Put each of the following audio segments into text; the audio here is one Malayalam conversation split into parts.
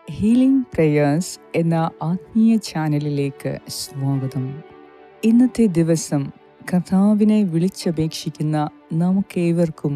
ഹീലിംഗ് പ്രേയേഴ്സ് എന്ന ആത്മീയ ചാനലിലേക്ക് സ്വാഗതം ഇന്നത്തെ ദിവസം കർത്താവിനെ വിളിച്ചപേക്ഷിക്കുന്ന നമുക്കേവർക്കും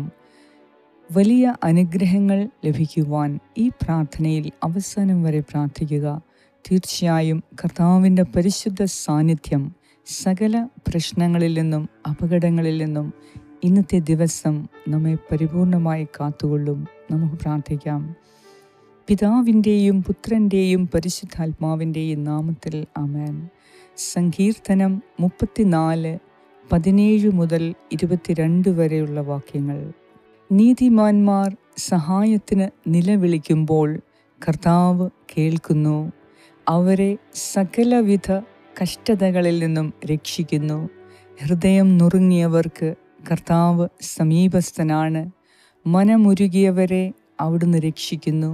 വലിയ അനുഗ്രഹങ്ങൾ ലഭിക്കുവാൻ ഈ പ്രാർത്ഥനയിൽ അവസാനം വരെ പ്രാർത്ഥിക്കുക തീർച്ചയായും കർത്താവിൻ്റെ പരിശുദ്ധ സാന്നിധ്യം സകല പ്രശ്നങ്ങളിൽ നിന്നും അപകടങ്ങളിൽ നിന്നും ഇന്നത്തെ ദിവസം നമ്മെ പരിപൂർണമായി കാത്തുകൊള്ളും നമുക്ക് പ്രാർത്ഥിക്കാം പിതാവിൻ്റെയും പുത്രൻ്റെയും പരിശുദ്ധാത്മാവിൻ്റെയും നാമത്തിൽ അമേൻ സങ്കീർത്തനം മുപ്പത്തിനാല് പതിനേഴ് മുതൽ ഇരുപത്തിരണ്ട് വരെയുള്ള വാക്യങ്ങൾ നീതിമാന്മാർ സഹായത്തിന് നിലവിളിക്കുമ്പോൾ കർത്താവ് കേൾക്കുന്നു അവരെ സകലവിധ കഷ്ടതകളിൽ നിന്നും രക്ഷിക്കുന്നു ഹൃദയം നുറുങ്ങിയവർക്ക് കർത്താവ് സമീപസ്ഥനാണ് മനമുരുകിയവരെ അവിടുന്ന് രക്ഷിക്കുന്നു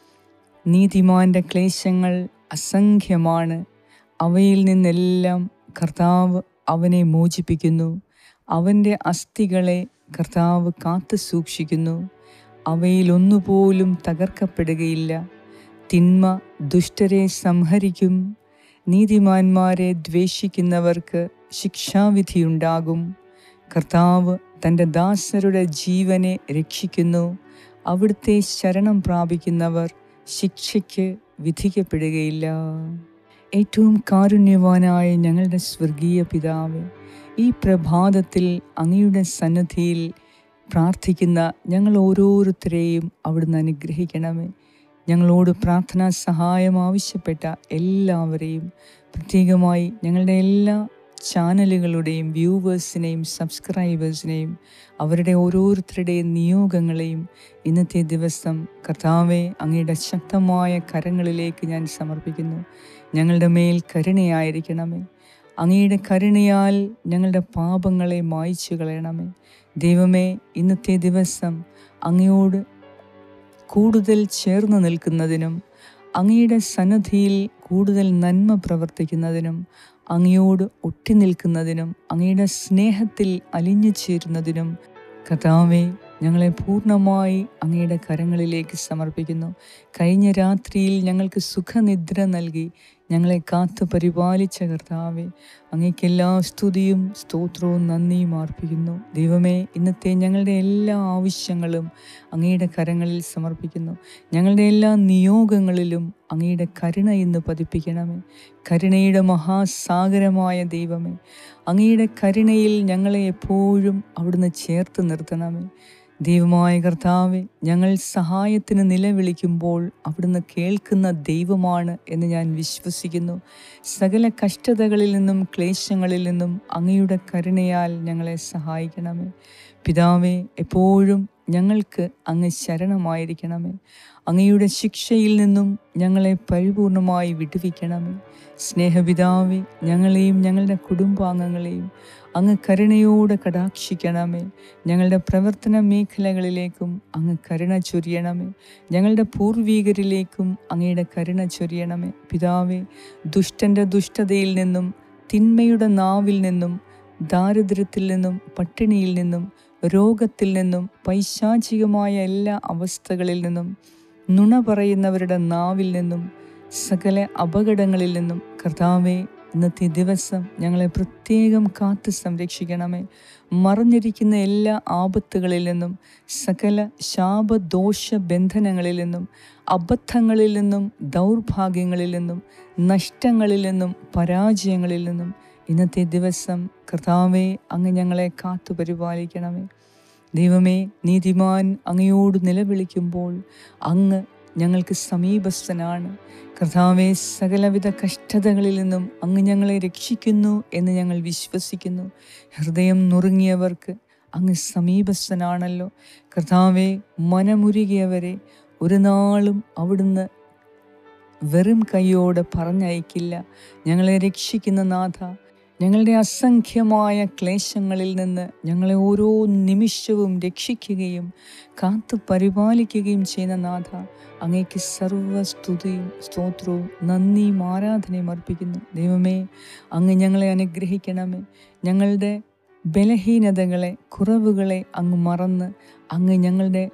നീതിമാന്റെ ക്ലേശങ്ങൾ അസംഖ്യമാണ് അവയിൽ നിന്നെല്ലാം കർത്താവ് അവനെ മോചിപ്പിക്കുന്നു അവൻ്റെ അസ്ഥികളെ കർത്താവ് കാത്തു സൂക്ഷിക്കുന്നു അവയിലൊന്നുപോലും തകർക്കപ്പെടുകയില്ല തിന്മ ദുഷ്ടരെ സംഹരിക്കും നീതിമാന്മാരെ ദ്വേഷിക്കുന്നവർക്ക് ശിക്ഷാവിധിയുണ്ടാകും കർത്താവ് തൻ്റെ ദാസരുടെ ജീവനെ രക്ഷിക്കുന്നു അവിടുത്തെ ശരണം പ്രാപിക്കുന്നവർ ശിക്ഷയ്ക്ക് വിധിക്കപ്പെടുകയില്ല ഏറ്റവും കാരുണ്യവാനായ ഞങ്ങളുടെ സ്വർഗീയ പിതാവ് ഈ പ്രഭാതത്തിൽ അങ്ങയുടെ സന്നദ്ധിയിൽ പ്രാർത്ഥിക്കുന്ന ഞങ്ങൾ ഓരോരുത്തരെയും അവിടുന്ന് അനുഗ്രഹിക്കണമേ ഞങ്ങളോട് പ്രാർത്ഥനാ സഹായം ആവശ്യപ്പെട്ട എല്ലാവരെയും പ്രത്യേകമായി ഞങ്ങളുടെ എല്ലാ ചാനലുകളുടെയും വ്യൂവേഴ്സിനെയും സബ്സ്ക്രൈബേഴ്സിനെയും അവരുടെ ഓരോരുത്തരുടെയും നിയോഗങ്ങളെയും ഇന്നത്തെ ദിവസം കർത്താവെ അങ്ങയുടെ ശക്തമായ കരങ്ങളിലേക്ക് ഞാൻ സമർപ്പിക്കുന്നു ഞങ്ങളുടെ മേൽ കരുണയായിരിക്കണമേ അങ്ങയുടെ കരുണയാൽ ഞങ്ങളുടെ പാപങ്ങളെ മായ്ച്ചു കളയണമേ ദൈവമേ ഇന്നത്തെ ദിവസം അങ്ങയോട് കൂടുതൽ ചേർന്ന് നിൽക്കുന്നതിനും അങ്ങയുടെ സന്നദ്ധിയിൽ കൂടുതൽ നന്മ പ്രവർത്തിക്കുന്നതിനും അങ്ങയോട് ഒട്ടി നിൽക്കുന്നതിനും അങ്ങയുടെ സ്നേഹത്തിൽ അലിഞ്ഞു ചേരുന്നതിനും കഥാവെ ഞങ്ങളെ പൂർണ്ണമായി അങ്ങയുടെ കരങ്ങളിലേക്ക് സമർപ്പിക്കുന്നു കഴിഞ്ഞ രാത്രിയിൽ ഞങ്ങൾക്ക് സുഖനിദ്ര നൽകി ഞങ്ങളെ കാത്തു പരിപാലിച്ച കർത്താവെ അങ്ങേക്ക് എല്ലാ സ്തുതിയും സ്തോത്രവും നന്ദിയും അർപ്പിക്കുന്നു ദൈവമേ ഇന്നത്തെ ഞങ്ങളുടെ എല്ലാ ആവശ്യങ്ങളും അങ്ങയുടെ കരങ്ങളിൽ സമർപ്പിക്കുന്നു ഞങ്ങളുടെ എല്ലാ നിയോഗങ്ങളിലും അങ്ങയുടെ കരുണ ഇന്ന് പതിപ്പിക്കണമേ കരുണയുടെ മഹാസാഗരമായ ദൈവമേ അങ്ങയുടെ കരുണയിൽ ഞങ്ങളെ എപ്പോഴും അവിടുന്ന് ചേർത്ത് നിർത്തണമേ ദൈവമായ കർത്താവെ ഞങ്ങൾ സഹായത്തിന് നിലവിളിക്കുമ്പോൾ അവിടുന്ന് കേൾക്കുന്ന ദൈവമാണ് എന്ന് ഞാൻ വിശ്വസിക്കുന്നു സകല കഷ്ടതകളിൽ നിന്നും ക്ലേശങ്ങളിൽ നിന്നും അങ്ങയുടെ കരുണയാൽ ഞങ്ങളെ സഹായിക്കണമേ പിതാവെ എപ്പോഴും ഞങ്ങൾക്ക് അങ്ങ് ശരണമായിരിക്കണമേ അങ്ങയുടെ ശിക്ഷയിൽ നിന്നും ഞങ്ങളെ പരിപൂർണമായി വിടുവിക്കണമേ സ്നേഹപിതാവെ ഞങ്ങളെയും ഞങ്ങളുടെ കുടുംബാംഗങ്ങളെയും അങ്ങ് കരുണയോടെ കടാക്ഷിക്കണമേ ഞങ്ങളുടെ പ്രവർത്തന മേഖലകളിലേക്കും അങ്ങ് കരുണ ചൊരിയണമേ ഞങ്ങളുടെ പൂർവീകരിലേക്കും അങ്ങയുടെ കരുണ ചൊരിയണമേ പിതാവെ ദുഷ്ടൻ്റെ ദുഷ്ടതയിൽ നിന്നും തിന്മയുടെ നാവിൽ നിന്നും ദാരിദ്ര്യത്തിൽ നിന്നും പട്ടിണിയിൽ നിന്നും രോഗത്തിൽ നിന്നും പൈശാചികമായ എല്ലാ അവസ്ഥകളിൽ നിന്നും നുണ പറയുന്നവരുടെ നാവിൽ നിന്നും സകല അപകടങ്ങളിൽ നിന്നും കർത്താവെ ഇന്നത്തെ ദിവസം ഞങ്ങളെ പ്രത്യേകം കാത്ത് സംരക്ഷിക്കണമേ മറഞ്ഞിരിക്കുന്ന എല്ലാ ആപത്തുകളിൽ നിന്നും സകല ശാപദോഷ ബന്ധനങ്ങളിൽ നിന്നും അബദ്ധങ്ങളിൽ നിന്നും ദൗർഭാഗ്യങ്ങളിൽ നിന്നും നഷ്ടങ്ങളിൽ നിന്നും പരാജയങ്ങളിൽ നിന്നും ഇന്നത്തെ ദിവസം കർത്താവെ അങ്ങ് ഞങ്ങളെ കാത്തു പരിപാലിക്കണമേ ദൈവമേ നീതിമാൻ അങ്ങയോട് നിലവിളിക്കുമ്പോൾ അങ്ങ് ഞങ്ങൾക്ക് സമീപസ്ഥനാണ് കർത്താവെ സകലവിധ കഷ്ടതകളിൽ നിന്നും അങ്ങ് ഞങ്ങളെ രക്ഷിക്കുന്നു എന്ന് ഞങ്ങൾ വിശ്വസിക്കുന്നു ഹൃദയം നുറുങ്ങിയവർക്ക് അങ്ങ് സമീപസ്ഥനാണല്ലോ കർത്താവെ മനമുരുകിയവരെ ഒരു നാളും അവിടുന്ന് വെറും കൈയോടെ പറഞ്ഞയക്കില്ല ഞങ്ങളെ രക്ഷിക്കുന്ന നാഥ ഞങ്ങളുടെ അസംഖ്യമായ ക്ലേശങ്ങളിൽ നിന്ന് ഞങ്ങളെ ഓരോ നിമിഷവും രക്ഷിക്കുകയും കാത്തു പരിപാലിക്കുകയും ചെയ്യുന്ന നാഥ അങ്ങേക്ക് സർവസ്തുതിയും സ്തോത്രവും നന്ദിയും ആരാധനയും അർപ്പിക്കുന്നു ദൈവമേ അങ്ങ് ഞങ്ങളെ അനുഗ്രഹിക്കണമേ ഞങ്ങളുടെ ബലഹീനതകളെ കുറവുകളെ അങ്ങ് മറന്ന് അങ്ങ് ഞങ്ങളുടെ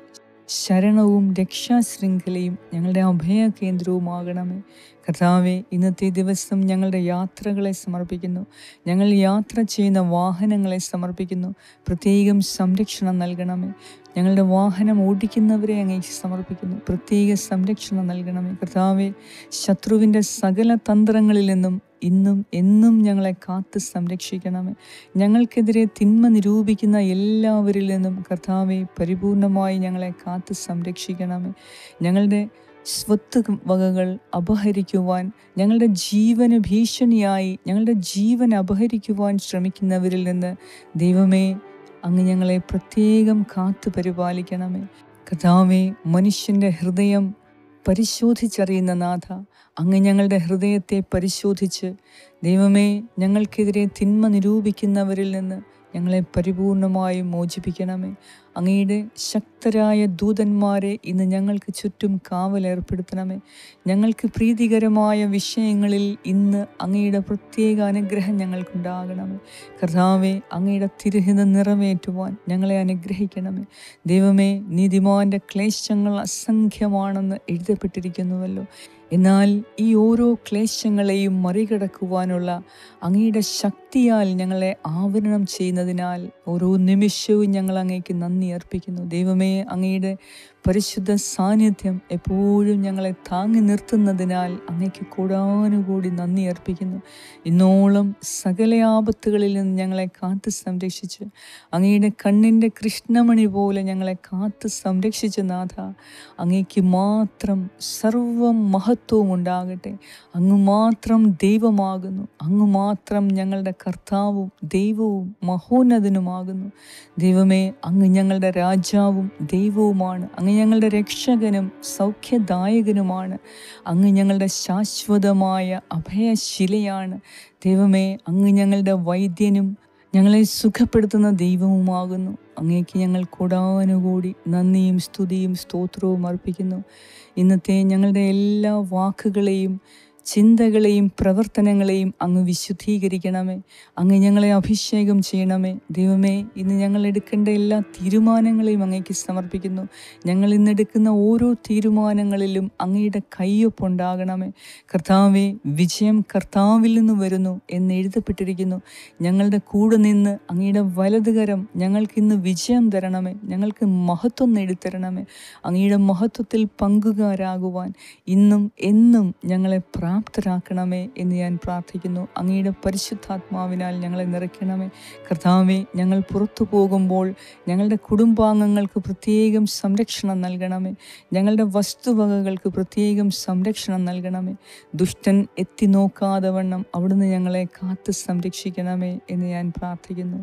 ശരണവും രക്ഷാശൃംഖലയും ഞങ്ങളുടെ അഭയ കേന്ദ്രവുമാകണമേ കർത്താവെ ഇന്നത്തെ ദിവസം ഞങ്ങളുടെ യാത്രകളെ സമർപ്പിക്കുന്നു ഞങ്ങൾ യാത്ര ചെയ്യുന്ന വാഹനങ്ങളെ സമർപ്പിക്കുന്നു പ്രത്യേകം സംരക്ഷണം നൽകണമേ ഞങ്ങളുടെ വാഹനം ഓടിക്കുന്നവരെ അങ്ങേക്ക് സമർപ്പിക്കുന്നു പ്രത്യേക സംരക്ഷണം നൽകണമേ കർത്താവെ ശത്രുവിൻ്റെ സകല തന്ത്രങ്ങളിൽ നിന്നും ഇന്നും എന്നും ഞങ്ങളെ കാത്ത് സംരക്ഷിക്കണമേ ഞങ്ങൾക്കെതിരെ തിന്മ നിരൂപിക്കുന്ന എല്ലാവരിൽ നിന്നും കർത്താവെ പരിപൂർണമായി ഞങ്ങളെ കാത്ത് സംരക്ഷിക്കണമേ ഞങ്ങളുടെ സ്വത്ത് വകകൾ അപഹരിക്കുവാൻ ഞങ്ങളുടെ ജീവന് ഭീഷണിയായി ഞങ്ങളുടെ ജീവൻ അപഹരിക്കുവാൻ ശ്രമിക്കുന്നവരിൽ നിന്ന് ദൈവമേ അങ്ങ് ഞങ്ങളെ പ്രത്യേകം കാത്തു പരിപാലിക്കണമേ കഥാവേ മനുഷ്യൻ്റെ ഹൃദയം പരിശോധിച്ചറിയുന്ന നാഥ അങ്ങ് ഞങ്ങളുടെ ഹൃദയത്തെ പരിശോധിച്ച് ദൈവമേ ഞങ്ങൾക്കെതിരെ തിന്മ നിരൂപിക്കുന്നവരിൽ നിന്ന് ഞങ്ങളെ പരിപൂർണമായും മോചിപ്പിക്കണമേ അങ്ങയുടെ ശക്തരായ ദൂതന്മാരെ ഇന്ന് ഞങ്ങൾക്ക് ചുറ്റും കാവലേർപ്പെടുത്തണമേ ഞങ്ങൾക്ക് പ്രീതികരമായ വിഷയങ്ങളിൽ ഇന്ന് അങ്ങയുടെ പ്രത്യേക അനുഗ്രഹം ഞങ്ങൾക്കുണ്ടാകണമേ കർത്താവെ അങ്ങയുടെ തിരുഹിത നിറവേറ്റുവാൻ ഞങ്ങളെ അനുഗ്രഹിക്കണമേ ദൈവമേ നീതിമാന്റെ ക്ലേശങ്ങൾ അസംഖ്യമാണെന്ന് എഴുതപ്പെട്ടിരിക്കുന്നുവല്ലോ എന്നാൽ ഈ ഓരോ ക്ലേശങ്ങളെയും മറികടക്കുവാനുള്ള അങ്ങയുടെ ശക്തിയാൽ ഞങ്ങളെ ആവരണം ചെയ്യുന്നതിനാൽ ഓരോ നിമിഷവും ഞങ്ങൾ അങ്ങേക്ക് നന്ദി അർപ്പിക്കുന്നു ദൈവമേ അങ്ങയുടെ പരിശുദ്ധ സാന്നിധ്യം എപ്പോഴും ഞങ്ങളെ താങ്ങി നിർത്തുന്നതിനാൽ അങ്ങേക്ക് കൂടാനുകൂടി നന്ദി അർപ്പിക്കുന്നു ഇന്നോളം സകല ആപത്തുകളിൽ നിന്ന് ഞങ്ങളെ കാത്ത് സംരക്ഷിച്ച് അങ്ങയുടെ കണ്ണിൻ്റെ കൃഷ്ണമണി പോലെ ഞങ്ങളെ കാത്ത് സംരക്ഷിച്ച നാഥ അങ്ങേക്ക് മാത്രം സർവം മഹത്വവും ഉണ്ടാകട്ടെ അങ്ങ് മാത്രം ദൈവമാകുന്നു അങ്ങ് മാത്രം ഞങ്ങളുടെ കർത്താവും ദൈവവും മഹോന്നതനുമാകുന്നു ദൈവമേ അങ്ങ് ഞങ്ങളുടെ രാജാവും ദൈവവുമാണ് അങ്ങ് ഞങ്ങളുടെ രക്ഷകനും സൗഖ്യദായകനുമാണ് അങ്ങ് ഞങ്ങളുടെ ശാശ്വതമായ അഭയശിലയാണ് ദൈവമേ അങ്ങ് ഞങ്ങളുടെ വൈദ്യനും ഞങ്ങളെ സുഖപ്പെടുത്തുന്ന ദൈവവുമാകുന്നു അങ്ങേക്ക് ഞങ്ങൾ കൂടാനുകൂടി നന്ദിയും സ്തുതിയും സ്തോത്രവും അർപ്പിക്കുന്നു ഇന്നത്തെ ഞങ്ങളുടെ എല്ലാ വാക്കുകളെയും ചിന്തകളെയും പ്രവർത്തനങ്ങളെയും അങ്ങ് വിശുദ്ധീകരിക്കണമേ അങ്ങ് ഞങ്ങളെ അഭിഷേകം ചെയ്യണമേ ദൈവമേ ഇന്ന് ഞങ്ങൾ എടുക്കേണ്ട എല്ലാ തീരുമാനങ്ങളെയും അങ്ങേക്ക് സമർപ്പിക്കുന്നു ഞങ്ങൾ ഇന്നെടുക്കുന്ന ഓരോ തീരുമാനങ്ങളിലും അങ്ങയുടെ കയ്യൊപ്പുണ്ടാകണമേ കർത്താവെ വിജയം കർത്താവിൽ നിന്ന് വരുന്നു എന്ന് എഴുതപ്പെട്ടിരിക്കുന്നു ഞങ്ങളുടെ കൂടെ നിന്ന് അങ്ങയുടെ വലതുകരം ഞങ്ങൾക്ക് ഇന്ന് വിജയം തരണമേ ഞങ്ങൾക്ക് മഹത്വം നേടിത്തരണമേ അങ്ങയുടെ മഹത്വത്തിൽ പങ്കുകാരാകുവാൻ ഇന്നും എന്നും ഞങ്ങളെ പ്രാപ്തരാക്കണമേ എന്ന് ഞാൻ പ്രാർത്ഥിക്കുന്നു അങ്ങയുടെ പരിശുദ്ധാത്മാവിനാൽ ഞങ്ങളെ നിറയ്ക്കണമേ കർത്താവെ ഞങ്ങൾ പുറത്തു പോകുമ്പോൾ ഞങ്ങളുടെ കുടുംബാംഗങ്ങൾക്ക് പ്രത്യേകം സംരക്ഷണം നൽകണമേ ഞങ്ങളുടെ വസ്തുവകകൾക്ക് പ്രത്യേകം സംരക്ഷണം നൽകണമേ ദുഷ്ടൻ എത്തി നോക്കാതെ വണ്ണം അവിടുന്ന് ഞങ്ങളെ കാത്ത് സംരക്ഷിക്കണമേ എന്ന് ഞാൻ പ്രാർത്ഥിക്കുന്നു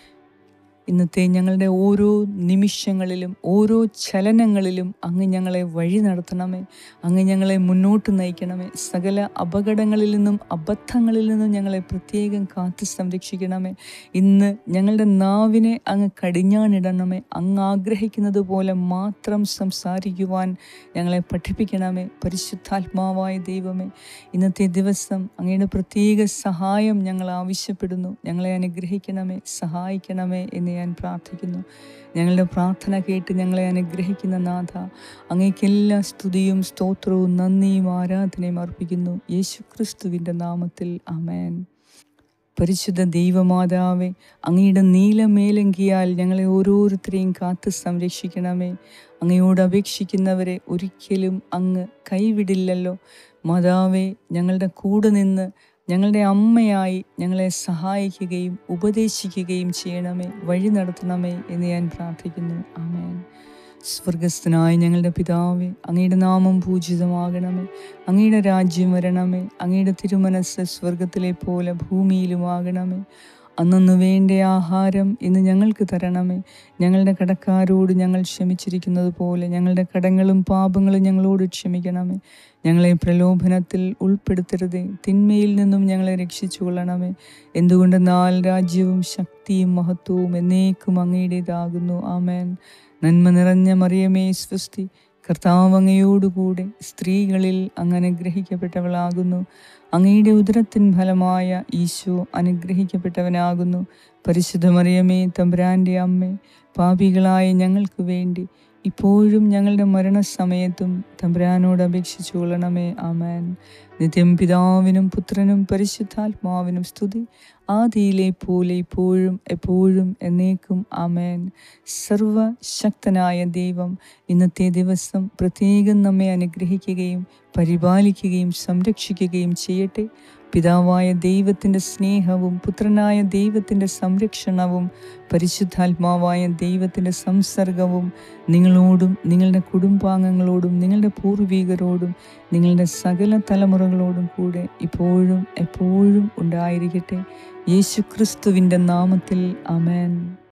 ഇന്നത്തെ ഞങ്ങളുടെ ഓരോ നിമിഷങ്ങളിലും ഓരോ ചലനങ്ങളിലും അങ്ങ് ഞങ്ങളെ വഴി നടത്തണമേ അങ്ങ് ഞങ്ങളെ മുന്നോട്ട് നയിക്കണമേ സകല അപകടങ്ങളിൽ നിന്നും അബദ്ധങ്ങളിൽ നിന്നും ഞങ്ങളെ പ്രത്യേകം കാത്തു സംരക്ഷിക്കണമേ ഇന്ന് ഞങ്ങളുടെ നാവിനെ അങ്ങ് കടിഞ്ഞാണിടണമേ അങ്ങ് ആഗ്രഹിക്കുന്നത് പോലെ മാത്രം സംസാരിക്കുവാൻ ഞങ്ങളെ പഠിപ്പിക്കണമേ പരിശുദ്ധാത്മാവായ ദൈവമേ ഇന്നത്തെ ദിവസം അങ്ങയുടെ പ്രത്യേക സഹായം ഞങ്ങൾ ആവശ്യപ്പെടുന്നു ഞങ്ങളെ അനുഗ്രഹിക്കണമേ സഹായിക്കണമേ എന്ന് ഞാൻ പ്രാർത്ഥിക്കുന്നു ഞങ്ങളുടെ പ്രാർത്ഥന കേട്ട് ഞങ്ങളെ അനുഗ്രഹിക്കുന്ന നാഥ അങ്ങേക്ക് എല്ലാ സ്തുതിയും സ്തോത്രവും നന്ദിയും ആരാധനയും അർപ്പിക്കുന്നു യേശു ക്രിസ്തുവിൻ്റെ നാമത്തിൽ അമേൻ പരിശുദ്ധ ദൈവമാതാവെ അങ്ങയുടെ നീലമേലങ്കിയാൽ ഞങ്ങളെ ഓരോരുത്തരെയും കാത്ത് സംരക്ഷിക്കണമേ അങ്ങയോട് അപേക്ഷിക്കുന്നവരെ ഒരിക്കലും അങ്ങ് കൈവിടില്ലല്ലോ മാതാവെ ഞങ്ങളുടെ കൂടെ നിന്ന് ഞങ്ങളുടെ അമ്മയായി ഞങ്ങളെ സഹായിക്കുകയും ഉപദേശിക്കുകയും ചെയ്യണമേ വഴി നടത്തണമേ എന്ന് ഞാൻ പ്രാർത്ഥിക്കുന്നു ആമേൻ സ്വർഗസ്ഥനായ ഞങ്ങളുടെ പിതാവേ അങ്ങയുടെ നാമം പൂജിതമാകണമേ അങ്ങയുടെ രാജ്യം വരണമേ അങ്ങയുടെ തിരുമനസ് സ്വർഗത്തിലെ പോലെ ഭൂമിയിലുമാകണമേ അന്നു വേണ്ട ആഹാരം ഇന്ന് ഞങ്ങൾക്ക് തരണമേ ഞങ്ങളുടെ കടക്കാരോട് ഞങ്ങൾ ക്ഷമിച്ചിരിക്കുന്നത് പോലെ ഞങ്ങളുടെ കടങ്ങളും പാപങ്ങളും ഞങ്ങളോട് ക്ഷമിക്കണമേ ഞങ്ങളെ പ്രലോഭനത്തിൽ ഉൾപ്പെടുത്തരുതേ തിന്മയിൽ നിന്നും ഞങ്ങളെ രക്ഷിച്ചു കൊള്ളണമേ എന്തുകൊണ്ടെന്നാൽ രാജ്യവും ശക്തിയും മഹത്വവും എന്നേക്കും അങ്ങയുടേതാകുന്നു ആമേൻ നന്മ നിറഞ്ഞ മറിയമേ സ്വസ്തി കർത്താവ് അങ്ങയോടുകൂടെ സ്ത്രീകളിൽ അങ്ങ് അനുഗ്രഹിക്കപ്പെട്ടവളാകുന്നു അങ്ങയുടെ ഉദരത്തിൻ ഫലമായ ഈശോ അനുഗ്രഹിക്കപ്പെട്ടവനാകുന്നു പരിശുദ്ധ മറിയമേ തമ്പുരാൻ്റെ അമ്മേ പാപികളായ ഞങ്ങൾക്ക് വേണ്ടി ഇപ്പോഴും ഞങ്ങളുടെ മരണസമയത്തും തമ്പുരാനോട് അപേക്ഷിച്ചു കൊള്ളണമേ ആമേൻ നിത്യം പിതാവിനും പുത്രനും പരിശുദ്ധാത്മാവിനും സ്തുതി ആദിയിലെ പോലെ ഇപ്പോഴും എപ്പോഴും എന്നേക്കും ആമേൻ സർവശക്തനായ ദൈവം ഇന്നത്തെ ദിവസം പ്രത്യേകം നമ്മെ അനുഗ്രഹിക്കുകയും പരിപാലിക്കുകയും സംരക്ഷിക്കുകയും ചെയ്യട്ടെ പിതാവായ ദൈവത്തിൻ്റെ സ്നേഹവും പുത്രനായ ദൈവത്തിൻ്റെ സംരക്ഷണവും പരിശുദ്ധാത്മാവായ ദൈവത്തിൻ്റെ സംസർഗവും നിങ്ങളോടും നിങ്ങളുടെ കുടുംബാംഗങ്ങളോടും നിങ്ങളുടെ പൂർവികരോടും നിങ്ങളുടെ സകല തലമുറകളോടും കൂടെ ഇപ്പോഴും എപ്പോഴും ഉണ്ടായിരിക്കട്ടെ യേശുക്രിസ്തുവിൻ്റെ നാമത്തിൽ അമേൻ